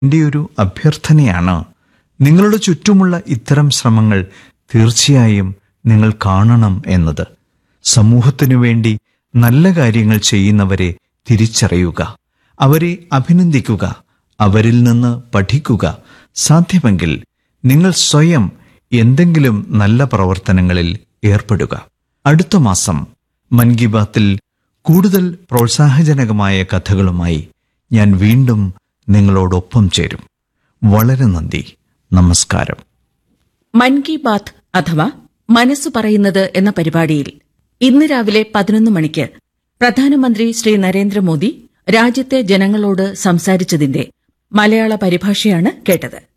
എൻ്റെ ഒരു അഭ്യർത്ഥനയാണ് നിങ്ങളുടെ ചുറ്റുമുള്ള ഇത്തരം ശ്രമങ്ങൾ തീർച്ചയായും നിങ്ങൾ കാണണം എന്നത് സമൂഹത്തിനു വേണ്ടി നല്ല കാര്യങ്ങൾ ചെയ്യുന്നവരെ തിരിച്ചറിയുക അവരെ അഭിനന്ദിക്കുക അവരിൽ നിന്ന് പഠിക്കുക സാധ്യമെങ്കിൽ നിങ്ങൾ സ്വയം എന്തെങ്കിലും നല്ല പ്രവർത്തനങ്ങളിൽ ഏർപ്പെടുക അടുത്ത മാസം മൻ കി ബാത്തിൽ കൂടുതൽ പ്രോത്സാഹജനകമായ കഥകളുമായി ഞാൻ വീണ്ടും നിങ്ങളോടൊപ്പം ചേരും വളരെ നന്ദി നമസ്കാരം മൻ കി ബാത്ത് അഥവാ മനസ്സ് പറയുന്നത് എന്ന പരിപാടിയിൽ ഇന്ന് രാവിലെ പതിനൊന്ന് മണിക്ക് പ്രധാനമന്ത്രി ശ്രീ നരേന്ദ്രമോദി രാജ്യത്തെ ജനങ്ങളോട് സംസാരിച്ചതിന്റെ മലയാള പരിഭാഷയാണ് കേട്ടത്